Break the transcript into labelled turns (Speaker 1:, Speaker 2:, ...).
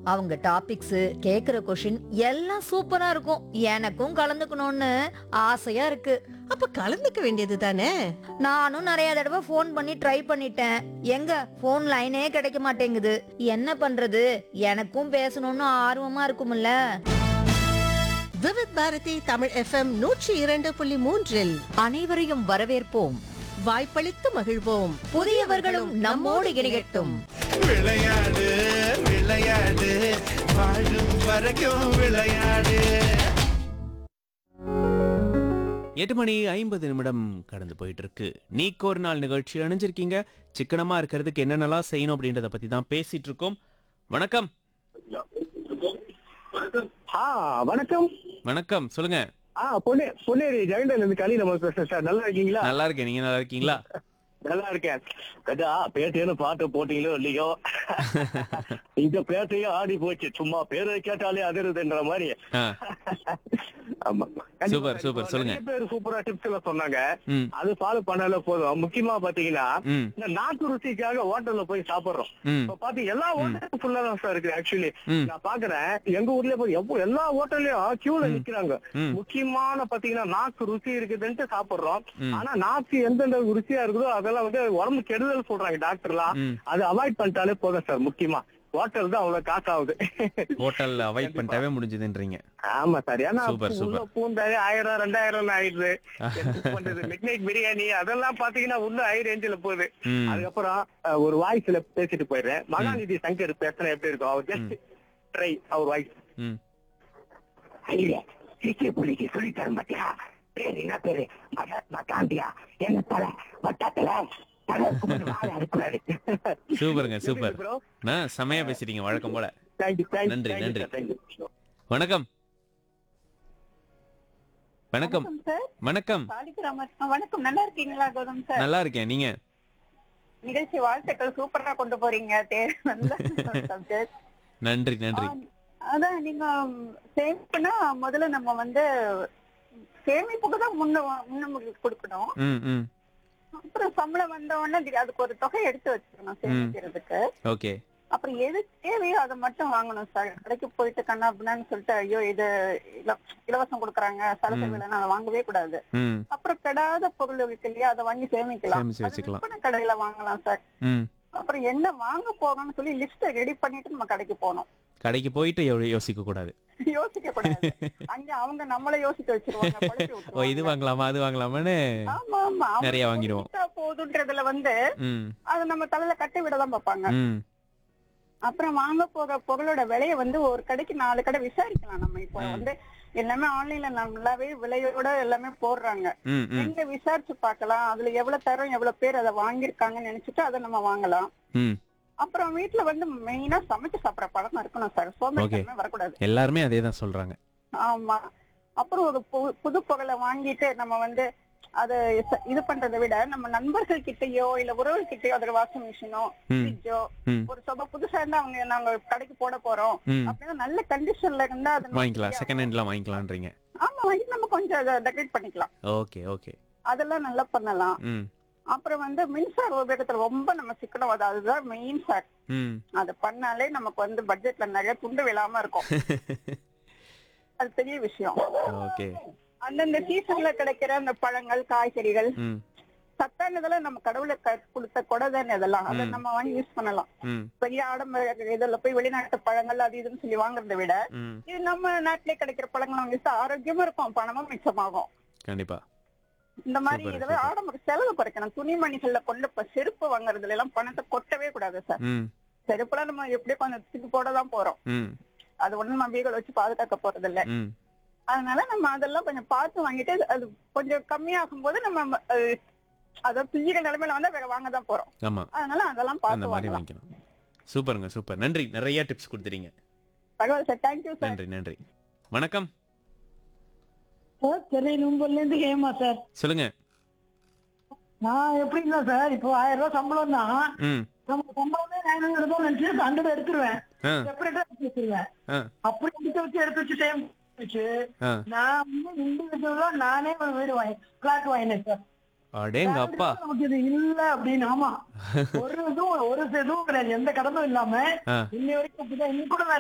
Speaker 1: அவங்க டாபிக்ஸ் கேக்குற கொஷின் எல்லாம் சூப்பரா இருக்கும் எனக்கும் கலந்துக்கணும்னு ஆசையா இருக்கு
Speaker 2: அப்ப கலந்துக்க வேண்டியது தானே
Speaker 1: நானும் நிறைய தடவை ஃபோன் பண்ணி ட்ரை பண்ணிட்டேன் எங்க ஃபோன் லைனே கிடைக்க மாட்டேங்குது என்ன பண்றது எனக்கும் பேசணும்னு ஆர்வமா இருக்கும்ல
Speaker 2: விவித் பாரதி தமிழ் எஃப்எம் நூற்றி இரண்டு புள்ளி மூன்றில்
Speaker 1: அனைவரையும் வரவேற்போம்
Speaker 2: வாய்ப்பளித்து மகிழ்வோம்
Speaker 1: புதியவர்களும் நம்மோடு இணையட்டும்
Speaker 3: விளையாடு விளையாடு வாழும் வரைக்கும் விளையாடு
Speaker 4: எட்டு மணி ஐம்பது நிமிடம் கடந்து போயிட்டு இருக்கு நீக்கு ஒரு நாள் நிகழ்ச்சி அணிஞ்சிருக்கீங்க சிக்கனமா இருக்கிறதுக்கு என்னென்னலாம் செய்யணும் அப்படின்றத பத்தி தான் பேசிட்டு இருக்கோம் வணக்கம்
Speaker 5: ஆ வணக்கம்
Speaker 4: வணக்கம் சொல்லுங்க
Speaker 5: ஆ பொன்னே பொன்னேரி ஜெகண்டன்ல இருந்து கலி நம்ம பேசுறேன் சார் நல்லா இருக்கீங்களா
Speaker 4: நல்லா இருக்கேன் நீங்க நல்லா இருக்கீங்களா
Speaker 5: நல்லா இருக்கேன் கஜா பேட்டைன்னு பாட்டு போட்டீங்களோ இல்லையோ இந்த பேட்டையும் ஆடி போச்சு சும்மா பேரை கேட்டாலே அதிருதுன்ற மாதிரி
Speaker 4: ஆ,
Speaker 5: ஆமா
Speaker 4: சூப்பர், சூப்பர், சொல்லுங்க.
Speaker 5: நிறைய பேர் சூப்பரா டிப்ஸ் எல்லாம் சொன்னாங்க
Speaker 4: ம்
Speaker 5: அது ஃபாலோ பண்ணால போதும் முக்கியமா பாத்தீங்கன்னா
Speaker 4: ம்
Speaker 5: இந்த நாட்டு ருசிக்காக ஹோட்டல்ல போய் சாப்பிடுறோம்
Speaker 4: ம்
Speaker 5: இப்ப பாத்தீங்க எல்லா ஹோட்டலும் ஃபுல்லா தான் சார் இருக்கு ஆக்சுவலி
Speaker 4: ம்.
Speaker 5: நான் பாக்குறேன் எங்க ஊர்லயே போய் எப்போ எல்லா ஹோட்டல்லயும் கியூல நிக்கிறாங்க
Speaker 4: ம்
Speaker 5: முக்கியமான பாத்தீங்கன்னா நாக்கு ருசி இருக்குதுன்ட்டு சாப்பிடுறோம்
Speaker 4: ம்.
Speaker 5: ஆனா நாக்கு எந்தெந்த ருசியா இருக்குதோ அதெல்லாம் வந்து உடம்பு கெடுதல் சொல்றாங்க டாக்டர்லாம்
Speaker 4: ம்
Speaker 5: அது அவாய்ட் பண்ணிட்டாலே போதும் சார் முக்கியமா ஹோட்டல் தான் அவ்வளவு காசாகுது
Speaker 4: ஹோட்டல்ல அவாய்ட் பண்ணிட்டாவே முடிஞ்சதுன்றீங்க
Speaker 5: ஆமா சார் ஏன்னா
Speaker 4: Super, super.
Speaker 5: உள்ள பூந்தாலே ஆயிரம் ரெண்டாயிரம் ஆயிடுது என்ன பண்றது மிட் நைட் பிரியாணி அதெல்லாம் பாத்தீங்கன்னா இன்னும் ஹை ரேஞ்சில போகுது
Speaker 4: ம்
Speaker 5: அதுக்கப்புறம் அஹ், ஒரு வாய்ஸ்ல பேசிட்டு போயிடுறேன் மகாநிதி சங்கர் பேசுனா எப்படி இருக்கும் அவர் ஜஸ்ட் ட்ரை அவர் வாய்ஸ்
Speaker 4: ம்
Speaker 5: ஐயா சிக்கி புலிக்கு சொல்லி தர மாட்டியா பேரு என்ன பேரு மகாத்மா காந்தியா என்ன தலை வட்டத்துல
Speaker 4: சூப்பருங்க சூப்பர் நான் செமையா பேசிட்டீங்க வழக்கம் போல நன்றி, நன்றி. வணக்கம் வணக்கம்
Speaker 6: சார்
Speaker 4: வணக்கம்
Speaker 6: சாலிகிராம வணக்கம் நல்லா இருக்கீங்களா கௌதம் சார்
Speaker 4: நல்லா இருக்கேன் நீங்க
Speaker 6: நிகழ்ச்சி வாழ்த்துக்கள் சூப்பரா கொண்டு போறீங்க தேர் நல்ல subject.
Speaker 4: நன்றி நன்றி
Speaker 6: ஆ, அதான் நீங்க சேமிப்புனா முதல்ல நம்ம வந்து சேமிப்புக்கு தான் முன்ன முன்னுரிமை கொடுக்கணும்
Speaker 4: ம் ம்
Speaker 6: அப்புறம் சம்பளம் வந்த உடனே தி- அதுக்கு ஒரு தொகை எடுத்து வச்சுக்கணும் சேமிக்கிறதுக்கு
Speaker 4: ஓகே
Speaker 6: அப்புறம் எது தேவையோ அதை மட்டும் வாங்கணும் சார் கடைக்கு போயிட்டு கண்ணா அப்படின்னு சொல்லிட்டு ஐயோ இது இல- இலவசம் கொடுக்குறாங்க சரக்கு
Speaker 4: ம்.
Speaker 6: விலைன்னு அதை வாங்கவே கூடாது
Speaker 4: ம்
Speaker 6: அப்புறம் கெடாத பொருள் இருக்கு இல்லையா அதை வாங்கி சேமிக்கலாம்
Speaker 4: சேமிச்சு
Speaker 6: அது
Speaker 4: வச்சுக்கலாம்.
Speaker 6: விற்பனை கடையில வாங்கலாம் சார்
Speaker 4: ம்
Speaker 6: அப்புறம் என்ன வாங்க போகணும்னு சொல்லி லிஸ்ட ரெடி பண்ணிட்டு நம்ம கடைக்கு போகணும்
Speaker 4: கடைக்கு போயிட்டு யோ- யோசிக்க கூடாது
Speaker 6: யோசிக்க கூடாது அங்க அவங்க நம்மள யோசிக்க வச்சிருவாங்க படுத்தி
Speaker 4: ஓ
Speaker 6: விட்டுருவாங்க.
Speaker 4: இது வாங்கலாமா அது வாங்கலாமான்னு
Speaker 6: ஆமா ஆமா அவங்க
Speaker 4: நிறைய வாங்கிடுவோம்.
Speaker 6: கொடுத்தா போதுன்றதுல வந்து
Speaker 4: ம்
Speaker 6: அது நம்ம தலையில கட்டி விட தான் பார்ப்பாங்க
Speaker 4: ம்
Speaker 6: அப்புறம் வாங்க போக பொருளோட விலைய வந்து ஒரு கடைக்கு நாலு கடை விசாரிக்கலாம் நம்ம இப்போ
Speaker 4: ம்.
Speaker 6: வந்து எல்லாமே ஆன்லைன்ல நல்லாவே விலையோட எல்லாமே போடுறாங்க
Speaker 4: ம் ம்
Speaker 6: எங்க விசாரிச்சு பார்க்கலாம் அதுல எவ்வளவு தரம் எவ்வளவு பேர் அதை வாங்கியிருக்காங்கன்னு நினைச்சிட்டு அதை நம்ம வாங்கலாம்
Speaker 4: ம்
Speaker 6: அப்புறம் வீட்டுல வந்து மெயினா சமைச்சு சாப்பிடுற பழக்கம் இருக்கணும் சார் சோம்பேறித்தனமே வரக்கூடாது
Speaker 4: எல்லாருமே அதே தான் சொல்றாங்க
Speaker 6: ஆமா அப்புறம் ஒரு பு- புது புகழை வாங்கிட்டு நம்ம வந்து அதை ச- இது பண்றதை விட நம்ம நண்பர்கள் கிட்டயோ இல்ல உறவுகள் கிட்டயோ அதோட வாஷிங் மிஷினோ
Speaker 4: ம்
Speaker 6: ஃப்ரிட்ஜோ
Speaker 4: ம்
Speaker 6: ஒரு சொப புதுசா இருந்தா அவங்க நாங்க கடைக்கு போட போறோம்
Speaker 4: ம்
Speaker 6: அப்படின்னா நல்ல கண்டிஷன்ல இருந்தா அது நம்ம
Speaker 4: வாங்கிக்கலாம்
Speaker 6: free-ஆ-
Speaker 4: செகண்ட் ஹேண்ட்லாம் வாங்கிக்கலான்றீங்க
Speaker 6: ஆமா வாங்கி நம்ம கொஞ்சம் அதை டெக்கரேட் பண்ணிக்கலாம்
Speaker 4: ஓகே ஓகே
Speaker 6: அதெல்லாம் நல்லா பண்ணலாம்
Speaker 4: ம்
Speaker 6: அப்புறம் வந்து மின்சார உபயோகத்துல ரொம்ப நம்ம சிக்கனம் அது அதுதான் மெயின் சார்
Speaker 4: ம்
Speaker 6: அதை பண்ணாலே நமக்கு வந்து பட்ஜெட்ல நிறைய துண்டு விழாம இருக்கும் அது பெரிய விஷயம்
Speaker 4: ஓகே
Speaker 6: அந்தந்த சீசன்ல கிடைக்கிற அந்த பழங்கள் காய்கறிகள்
Speaker 4: ம்
Speaker 6: சத்தானதெல்லாம் நம்ம கடவுளை க- கொடுத்த கொடை தானே அதெல்லாம் அதை
Speaker 4: ம்.
Speaker 6: நம்ம வாங்கி யூஸ் பண்ணலாம்
Speaker 4: ம்
Speaker 6: பெரிய ஆடம்பர இதுல போய் வெளிநாட்டு பழங்கள் அது இதுன்னு சொல்லி வாங்குறதை விட
Speaker 4: ம்
Speaker 6: இது நம்ம நாட்டிலே கிடைக்கிற பழங்களை வாங்கி சாப்பிட்டா ஆரோக்கியமா இருக்கும் பணமும் மிச்சமாகும்
Speaker 4: கண்டிப்பா
Speaker 6: இந்த மாதிரி
Speaker 4: Super,
Speaker 6: இதை
Speaker 4: super.
Speaker 6: ஆடம்பர செலவு குறைக்கணும் துணிமணிகள்ல கொண்டு இப்ப செருப்பு வாங்குறதுல எல்லாம் பணத்தை கொட்டவே கூடாது சார்
Speaker 4: ம்
Speaker 6: செருப்புலாம் நம்ம எப்படியும் கொஞ்சம் தூக்கி போட தான் போறோம்
Speaker 4: ம்
Speaker 6: அது ஒண்ணு நம்ம வீடுகளை வச்சு பாதுகாக்க போறது இல்ல
Speaker 4: ம்
Speaker 6: அதனால நம்ம அதெல்லாம் கொஞ்சம் பார்த்து வாங்கிட்டு அது கொஞ்சம் கம்மியாகும் போது நம்ம அஹ், அதாவது பிள்ளைக நிலைமையில வந்து வேற வாங்க தான் போறோம்
Speaker 4: ஆமா
Speaker 6: அதனால அதெல்லாம்
Speaker 4: அந்த
Speaker 6: பார்த்து
Speaker 4: மாதிரி
Speaker 6: வாங்கலாம்
Speaker 4: வாங்கிக்கலாம் சூப்பருங்க சூப்பர் நன்றி நிறைய டிப்ஸ் கொடுத்துறீங்க
Speaker 6: பரவாயில்ல சார் தேங்க்யூ சார்
Speaker 4: நன்றி நன்றி வணக்கம்
Speaker 7: சார் சென்னை நும்பல்ல இருந்து ஹேமா சார்
Speaker 4: சொல்லுங்க
Speaker 7: நான் எப்படின்னா சார் இப்போ ஆயிரம் ரூபாய் சம்பளம் தான்
Speaker 4: ம்
Speaker 7: நம்ம சம்பளமே நைன் ஹண்ட்ரட் நினைச்சு ஹண்ட்ரட் எடுத்துருவேன்
Speaker 4: ஆ
Speaker 7: செப்பரேட்டா எடுத்து வச்சிருவேன்
Speaker 4: ஆ.
Speaker 7: அப்படி எடுத்து வச்சு எடுத்து வச்சு டைம் வச்சு
Speaker 4: ஆ
Speaker 7: நான் வந்து இண்டிவிஜுவலா நானே ஒரு வீடு வாங்கி பிளாட் வாங்கினேன் சார்
Speaker 4: அடேங்க அப்பா
Speaker 7: நமக்கு இது இல்ல அப்படின்னு ஆமா ஒரு இதுவும் ஒரு இதுவும் கிடையாது எந்த கடனும் இல்லாம
Speaker 4: ஆ.
Speaker 7: இன்னை வரைக்கும் அப்படிதான் இன்னும் கூட நான்